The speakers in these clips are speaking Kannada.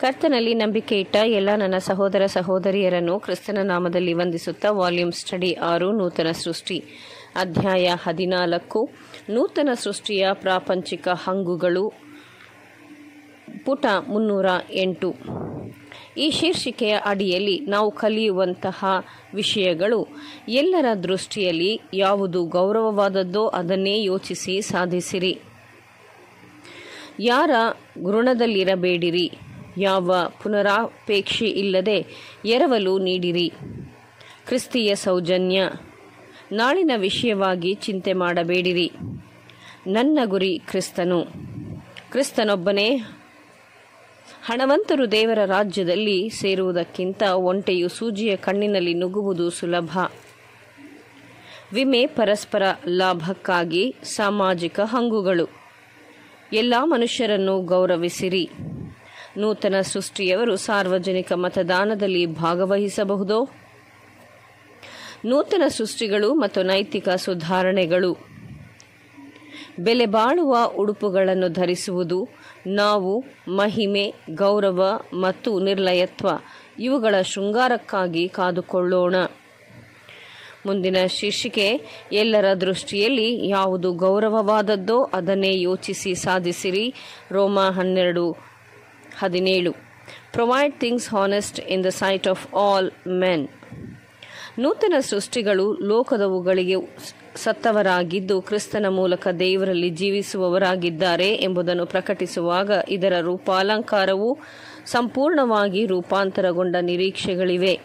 ಕರ್ತನಲ್ಲಿ ನಂಬಿಕೆ ಇಟ್ಟ ಎಲ್ಲ ನನ್ನ ಸಹೋದರ ಸಹೋದರಿಯರನ್ನು ಕ್ರಿಸ್ತನ ನಾಮದಲ್ಲಿ ವಂದಿಸುತ್ತಾ ವಾಲ್ಯೂಮ್ ಸ್ಟಡಿ ಆರು ನೂತನ ಸೃಷ್ಟಿ ಅಧ್ಯಾಯ ಹದಿನಾಲ್ಕು ನೂತನ ಸೃಷ್ಟಿಯ ಪ್ರಾಪಂಚಿಕ ಹಂಗುಗಳು ಪುಟ ಮುನ್ನೂರ ಎಂಟು ಈ ಶೀರ್ಷಿಕೆಯ ಅಡಿಯಲ್ಲಿ ನಾವು ಕಲಿಯುವಂತಹ ವಿಷಯಗಳು ಎಲ್ಲರ ದೃಷ್ಟಿಯಲ್ಲಿ ಯಾವುದು ಗೌರವವಾದದ್ದೋ ಅದನ್ನೇ ಯೋಚಿಸಿ ಸಾಧಿಸಿರಿ ಯಾರ ಗುಣದಲ್ಲಿರಬೇಡಿರಿ ಯಾವ ಪುನರಾಪೇಕ್ಷೆ ಇಲ್ಲದೆ ಎರವಲು ನೀಡಿರಿ ಕ್ರಿಸ್ತಿಯ ಸೌಜನ್ಯ ನಾಳಿನ ವಿಷಯವಾಗಿ ಚಿಂತೆ ಮಾಡಬೇಡಿರಿ ನನ್ನ ಗುರಿ ಕ್ರಿಸ್ತನು ಕ್ರಿಸ್ತನೊಬ್ಬನೇ ಹಣವಂತರು ದೇವರ ರಾಜ್ಯದಲ್ಲಿ ಸೇರುವುದಕ್ಕಿಂತ ಒಂಟೆಯು ಸೂಜಿಯ ಕಣ್ಣಿನಲ್ಲಿ ನುಗ್ಗುವುದು ಸುಲಭ ವಿಮೆ ಪರಸ್ಪರ ಲಾಭಕ್ಕಾಗಿ ಸಾಮಾಜಿಕ ಹಂಗುಗಳು ಎಲ್ಲ ಮನುಷ್ಯರನ್ನು ಗೌರವಿಸಿರಿ ನೂತನ ಸೃಷ್ಟಿಯವರು ಸಾರ್ವಜನಿಕ ಮತದಾನದಲ್ಲಿ ಭಾಗವಹಿಸಬಹುದೋ ನೂತನ ಸೃಷ್ಟಿಗಳು ಮತ್ತು ನೈತಿಕ ಸುಧಾರಣೆಗಳು ಬೆಲೆ ಬಾಳುವ ಉಡುಪುಗಳನ್ನು ಧರಿಸುವುದು ನಾವು ಮಹಿಮೆ ಗೌರವ ಮತ್ತು ನಿರ್ಲಯತ್ವ ಇವುಗಳ ಶೃಂಗಾರಕ್ಕಾಗಿ ಕಾದುಕೊಳ್ಳೋಣ ಮುಂದಿನ ಶೀರ್ಷಿಕೆ ಎಲ್ಲರ ದೃಷ್ಟಿಯಲ್ಲಿ ಯಾವುದು ಗೌರವವಾದದ್ದೋ ಅದನ್ನೇ ಯೋಚಿಸಿ ಸಾಧಿಸಿರಿ ರೋಮ ಹನ್ನೆರಡು ಹದಿನೇಳು provide things honest in the sight of all men ನೂತನ ಸೃಷ್ಟಿಗಳು ಲೋಕದವುಗಳಿಗೆ ಸತ್ತವರಾಗಿದ್ದು ಕ್ರಿಸ್ತನ ಮೂಲಕ ದೇವರಲ್ಲಿ ಜೀವಿಸುವವರಾಗಿದ್ದಾರೆ ಎಂಬುದನ್ನು ಪ್ರಕಟಿಸುವಾಗ ಇದರ ರೂಪಾಲಂಕಾರವು ಸಂಪೂರ್ಣವಾಗಿ ರೂಪಾಂತರಗೊಂಡ ನಿರೀಕ್ಷೆಗಳಿವೆ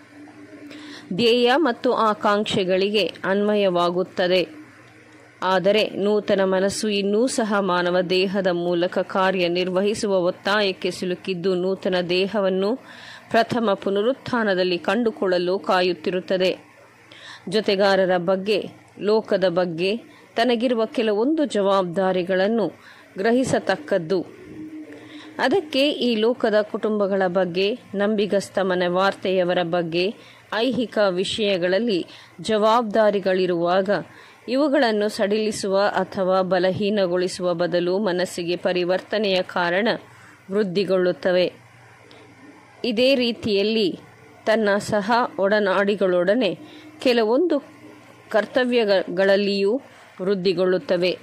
ಧ್ಯೇಯ ಮತ್ತು ಆಕಾಂಕ್ಷೆಗಳಿಗೆ ಅನ್ವಯವಾಗುತ್ತದೆ ಆದರೆ ನೂತನ ಮನಸ್ಸು ಇನ್ನೂ ಸಹ ಮಾನವ ದೇಹದ ಮೂಲಕ ಕಾರ್ಯನಿರ್ವಹಿಸುವ ಒತ್ತಾಯಕ್ಕೆ ಸಿಲುಕಿದ್ದು ನೂತನ ದೇಹವನ್ನು ಪ್ರಥಮ ಪುನರುತ್ಥಾನದಲ್ಲಿ ಕಂಡುಕೊಳ್ಳಲು ಕಾಯುತ್ತಿರುತ್ತದೆ ಜೊತೆಗಾರರ ಬಗ್ಗೆ ಲೋಕದ ಬಗ್ಗೆ ತನಗಿರುವ ಕೆಲವೊಂದು ಜವಾಬ್ದಾರಿಗಳನ್ನು ಗ್ರಹಿಸತಕ್ಕದ್ದು ಅದಕ್ಕೆ ಈ ಲೋಕದ ಕುಟುಂಬಗಳ ಬಗ್ಗೆ ನಂಬಿಗಸ್ತ ಮನವಾರ್ತೆಯವರ ಬಗ್ಗೆ ಐಹಿಕ ವಿಷಯಗಳಲ್ಲಿ ಜವಾಬ್ದಾರಿಗಳಿರುವಾಗ ಇವುಗಳನ್ನು ಸಡಿಲಿಸುವ ಅಥವಾ ಬಲಹೀನಗೊಳಿಸುವ ಬದಲು ಮನಸ್ಸಿಗೆ ಪರಿವರ್ತನೆಯ ಕಾರಣ ವೃದ್ಧಿಗೊಳ್ಳುತ್ತವೆ ಇದೇ ರೀತಿಯಲ್ಲಿ ತನ್ನ ಸಹ ಒಡನಾಡಿಗಳೊಡನೆ ಕೆಲವೊಂದು ಕರ್ತವ್ಯಗಳಲ್ಲಿಯೂ ವೃದ್ಧಿಗೊಳ್ಳುತ್ತವೆ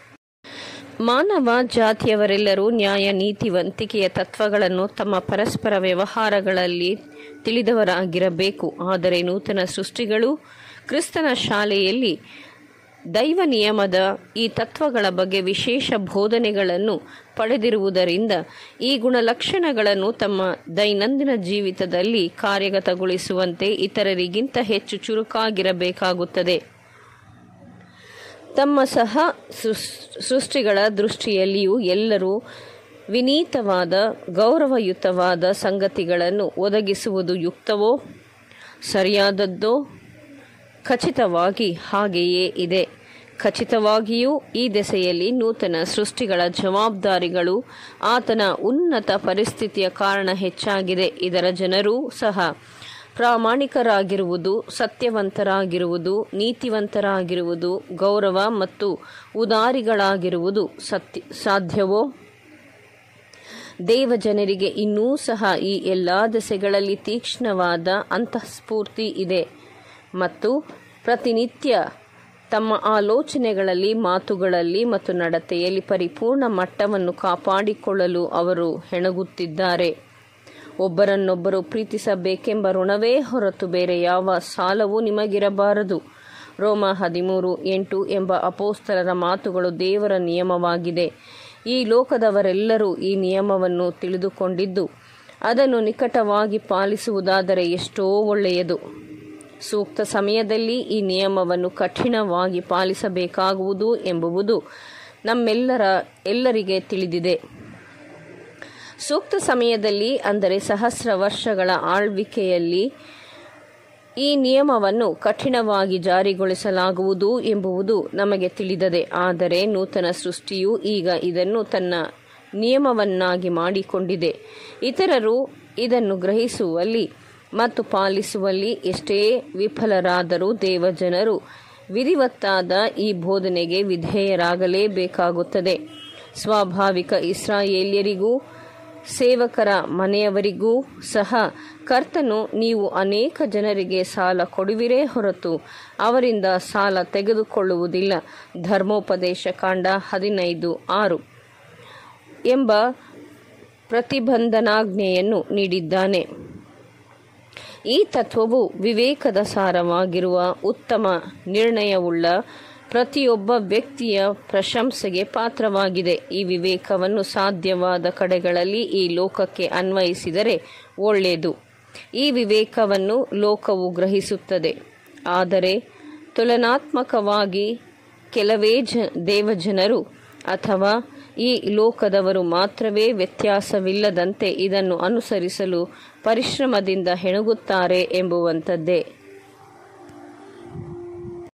ಮಾನವ ಜಾತಿಯವರೆಲ್ಲರೂ ನ್ಯಾಯ ನೀತಿವಂತಿಕೆಯ ತತ್ವಗಳನ್ನು ತಮ್ಮ ಪರಸ್ಪರ ವ್ಯವಹಾರಗಳಲ್ಲಿ ತಿಳಿದವರಾಗಿರಬೇಕು ಆದರೆ ನೂತನ ಸೃಷ್ಟಿಗಳು ಕ್ರಿಸ್ತನ ಶಾಲೆಯಲ್ಲಿ ದೈವ ನಿಯಮದ ಈ ತತ್ವಗಳ ಬಗ್ಗೆ ವಿಶೇಷ ಬೋಧನೆಗಳನ್ನು ಪಡೆದಿರುವುದರಿಂದ ಈ ಗುಣಲಕ್ಷಣಗಳನ್ನು ತಮ್ಮ ದೈನಂದಿನ ಜೀವಿತದಲ್ಲಿ ಕಾರ್ಯಗತಗೊಳಿಸುವಂತೆ ಇತರರಿಗಿಂತ ಹೆಚ್ಚು ಚುರುಕಾಗಿರಬೇಕಾಗುತ್ತದೆ ತಮ್ಮ ಸಹ ಸೃಷ್ಟಿಗಳ ದೃಷ್ಟಿಯಲ್ಲಿಯೂ ಎಲ್ಲರೂ ವಿನೀತವಾದ ಗೌರವಯುತವಾದ ಸಂಗತಿಗಳನ್ನು ಒದಗಿಸುವುದು ಯುಕ್ತವೋ ಸರಿಯಾದದ್ದೋ ಖಚಿತವಾಗಿ ಹಾಗೆಯೇ ಇದೆ ಖಚಿತವಾಗಿಯೂ ಈ ದೆಸೆಯಲ್ಲಿ ನೂತನ ಸೃಷ್ಟಿಗಳ ಜವಾಬ್ದಾರಿಗಳು ಆತನ ಉನ್ನತ ಪರಿಸ್ಥಿತಿಯ ಕಾರಣ ಹೆಚ್ಚಾಗಿದೆ ಇದರ ಜನರೂ ಸಹ ಪ್ರಾಮಾಣಿಕರಾಗಿರುವುದು ಸತ್ಯವಂತರಾಗಿರುವುದು ನೀತಿವಂತರಾಗಿರುವುದು ಗೌರವ ಮತ್ತು ಉದಾರಿಗಳಾಗಿರುವುದು ಸತ್ಯ ಸಾಧ್ಯವೋ ದೇವ ಜನರಿಗೆ ಇನ್ನೂ ಸಹ ಈ ಎಲ್ಲ ದೆಸೆಗಳಲ್ಲಿ ತೀಕ್ಷ್ಣವಾದ ಅಂತಃಸ್ಫೂರ್ತಿ ಇದೆ ಮತ್ತು ಪ್ರತಿನಿತ್ಯ ತಮ್ಮ ಆಲೋಚನೆಗಳಲ್ಲಿ ಮಾತುಗಳಲ್ಲಿ ಮತ್ತು ನಡತೆಯಲ್ಲಿ ಪರಿಪೂರ್ಣ ಮಟ್ಟವನ್ನು ಕಾಪಾಡಿಕೊಳ್ಳಲು ಅವರು ಹೆಣಗುತ್ತಿದ್ದಾರೆ ಒಬ್ಬರನ್ನೊಬ್ಬರು ಪ್ರೀತಿಸಬೇಕೆಂಬ ಋಣವೇ ಹೊರತು ಬೇರೆ ಯಾವ ಸಾಲವೂ ನಿಮಗಿರಬಾರದು ರೋಮ ಹದಿಮೂರು ಎಂಟು ಎಂಬ ಅಪೋಸ್ತಲರ ಮಾತುಗಳು ದೇವರ ನಿಯಮವಾಗಿದೆ ಈ ಲೋಕದವರೆಲ್ಲರೂ ಈ ನಿಯಮವನ್ನು ತಿಳಿದುಕೊಂಡಿದ್ದು ಅದನ್ನು ನಿಕಟವಾಗಿ ಪಾಲಿಸುವುದಾದರೆ ಎಷ್ಟೋ ಒಳ್ಳೆಯದು ಸೂಕ್ತ ಸಮಯದಲ್ಲಿ ಈ ನಿಯಮವನ್ನು ಕಠಿಣವಾಗಿ ಪಾಲಿಸಬೇಕಾಗುವುದು ಎಂಬುವುದು ನಮ್ಮೆಲ್ಲರ ಎಲ್ಲರಿಗೆ ತಿಳಿದಿದೆ ಸೂಕ್ತ ಸಮಯದಲ್ಲಿ ಅಂದರೆ ಸಹಸ್ರ ವರ್ಷಗಳ ಆಳ್ವಿಕೆಯಲ್ಲಿ ಈ ನಿಯಮವನ್ನು ಕಠಿಣವಾಗಿ ಜಾರಿಗೊಳಿಸಲಾಗುವುದು ಎಂಬುವುದು ನಮಗೆ ತಿಳಿದದೆ ಆದರೆ ನೂತನ ಸೃಷ್ಟಿಯು ಈಗ ಇದನ್ನು ತನ್ನ ನಿಯಮವನ್ನಾಗಿ ಮಾಡಿಕೊಂಡಿದೆ ಇತರರು ಇದನ್ನು ಗ್ರಹಿಸುವಲ್ಲಿ ಮತ್ತು ಪಾಲಿಸುವಲ್ಲಿ ಎಷ್ಟೇ ವಿಫಲರಾದರೂ ದೇವಜನರು ವಿಧಿವತ್ತಾದ ಈ ಬೋಧನೆಗೆ ವಿಧೇಯರಾಗಲೇಬೇಕಾಗುತ್ತದೆ ಸ್ವಾಭಾವಿಕ ಇಸ್ರಾಯೇಲ್ಯರಿಗೂ ಸೇವಕರ ಮನೆಯವರಿಗೂ ಸಹ ಕರ್ತನು ನೀವು ಅನೇಕ ಜನರಿಗೆ ಸಾಲ ಕೊಡುವಿರೇ ಹೊರತು ಅವರಿಂದ ಸಾಲ ತೆಗೆದುಕೊಳ್ಳುವುದಿಲ್ಲ ಧರ್ಮೋಪದೇಶ ಕಾಂಡ ಹದಿನೈದು ಆರು ಎಂಬ ಪ್ರತಿಬಂಧನಾಜ್ಞೆಯನ್ನು ನೀಡಿದ್ದಾನೆ ಈ ತತ್ವವು ವಿವೇಕದ ಸಾರವಾಗಿರುವ ಉತ್ತಮ ನಿರ್ಣಯವುಳ್ಳ ಪ್ರತಿಯೊಬ್ಬ ವ್ಯಕ್ತಿಯ ಪ್ರಶಂಸೆಗೆ ಪಾತ್ರವಾಗಿದೆ ಈ ವಿವೇಕವನ್ನು ಸಾಧ್ಯವಾದ ಕಡೆಗಳಲ್ಲಿ ಈ ಲೋಕಕ್ಕೆ ಅನ್ವಯಿಸಿದರೆ ಒಳ್ಳೆಯದು ಈ ವಿವೇಕವನ್ನು ಲೋಕವು ಗ್ರಹಿಸುತ್ತದೆ ಆದರೆ ತುಲನಾತ್ಮಕವಾಗಿ ಕೆಲವೇ ಜ ದೇವಜನರು ಅಥವಾ ಈ ಲೋಕದವರು ಮಾತ್ರವೇ ವ್ಯತ್ಯಾಸವಿಲ್ಲದಂತೆ ಇದನ್ನು ಅನುಸರಿಸಲು ಪರಿಶ್ರಮದಿಂದ ಹೆಣಗುತ್ತಾರೆ ಎಂಬುವಂಥದ್ದೇ